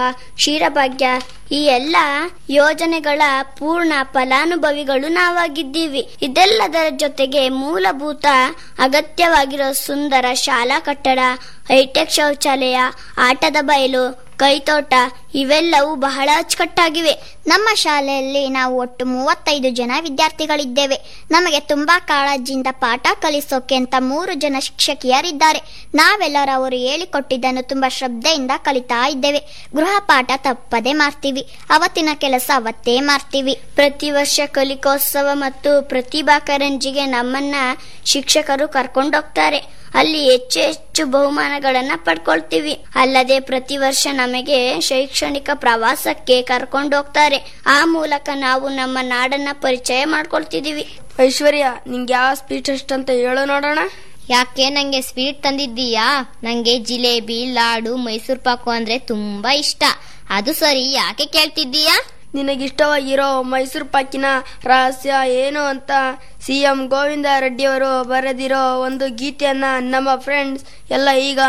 ಕ್ಷೀರಭಾಗ್ಯ ಈ ಎಲ್ಲ ಯೋಜನೆಗಳ ಪೂರ್ಣ ಫಲಾನುಭವಿಗಳು ನಾವಾಗಿದ್ದೀವಿ ಇದೆಲ್ಲದರ ಜೊತೆಗೆ ಮೂಲಭೂತ ಅಗತ್ಯವಾಗಿರೋ ಸುಂದರ ಶಾಲಾ ಕಟ್ಟಡ ಹೈಟೆಕ್ ಶೌಚಾಲಯ ಆಟದ ಬಯಲು ಕೈತೋಟ ಇವೆಲ್ಲವೂ ಬಹಳ ಅಚ್ಚುಕಟ್ಟಾಗಿವೆ ನಮ್ಮ ಶಾಲೆಯಲ್ಲಿ ನಾವು ಒಟ್ಟು ಮೂವತ್ತೈದು ಜನ ವಿದ್ಯಾರ್ಥಿಗಳಿದ್ದೇವೆ ನಮಗೆ ತುಂಬಾ ಕಾಳಜಿಯಿಂದ ಪಾಠ ಕಲಿಸೋಕೆ ಅಂತ ಮೂರು ಜನ ಶಿಕ್ಷಕಿಯರಿದ್ದಾರೆ ನಾವೆಲ್ಲರೂ ಅವರು ಹೇಳಿಕೊಟ್ಟಿದ್ದನ್ನು ತುಂಬಾ ಶ್ರದ್ಧೆಯಿಂದ ಕಲಿತಾ ಇದ್ದೇವೆ ಗೃಹ ಪಾಠ ತಪ್ಪದೆ ಮಾಡ್ತೀವಿ ಅವತ್ತಿನ ಕೆಲಸ ಅವತ್ತೇ ಮಾಡ್ತೀವಿ ಪ್ರತಿ ವರ್ಷ ಕಲಿಕೋತ್ಸವ ಮತ್ತು ಪ್ರತಿಭಾ ಕಾರಂಜಿಗೆ ನಮ್ಮನ್ನ ಶಿಕ್ಷಕರು ಕರ್ಕೊಂಡೋಗ್ತಾರೆ ಅಲ್ಲಿ ಹೆಚ್ಚು ಹೆಚ್ಚು ಬಹುಮಾನಗಳನ್ನ ಪಡ್ಕೊಳ್ತೀವಿ ಅಲ್ಲದೆ ಪ್ರತಿ ವರ್ಷ ನಮಗೆ ಶೈಕ್ಷಣಿಕ ಪ್ರವಾಸಕ್ಕೆ ಕರ್ಕೊಂಡೋಗ್ತಾರೆ ಆ ಮೂಲಕ ನಾವು ನಮ್ಮ ನಾಡನ್ನ ಪರಿಚಯ ಮಾಡ್ಕೊಳ್ತಿದೀವಿ ಐಶ್ವರ್ಯ ನಿಂಗೆ ಯಾವ ಸ್ಪೀಚ್ ಅಷ್ಟ ಅಂತ ಹೇಳು ನೋಡೋಣ ಯಾಕೆ ನಂಗೆ ಸ್ವೀಟ್ ತಂದಿದ್ದೀಯಾ ನಂಗೆ ಜಿಲೇಬಿ ಲಾಡು ಮೈಸೂರು ಪಾಕು ಅಂದ್ರೆ ತುಂಬಾ ಇಷ್ಟ ಅದು ಸರಿ ಯಾಕೆ ಕೇಳ್ತಿದ್ದೀಯಾ ನಿನಗಿಷ್ಟವಾಗಿರೋ ಮೈಸೂರು ಪಾಕಿನ ರಹಸ್ಯ ಏನು ಅಂತ ಸಿ ಎಂ ಗೋವಿಂದ ರೆಡ್ಡಿಯವರು ಬರೆದಿರೋ ಒಂದು ಗೀತೆಯನ್ನ ನಮ್ಮ ಫ್ರೆಂಡ್ಸ್ ಎಲ್ಲ ಈಗ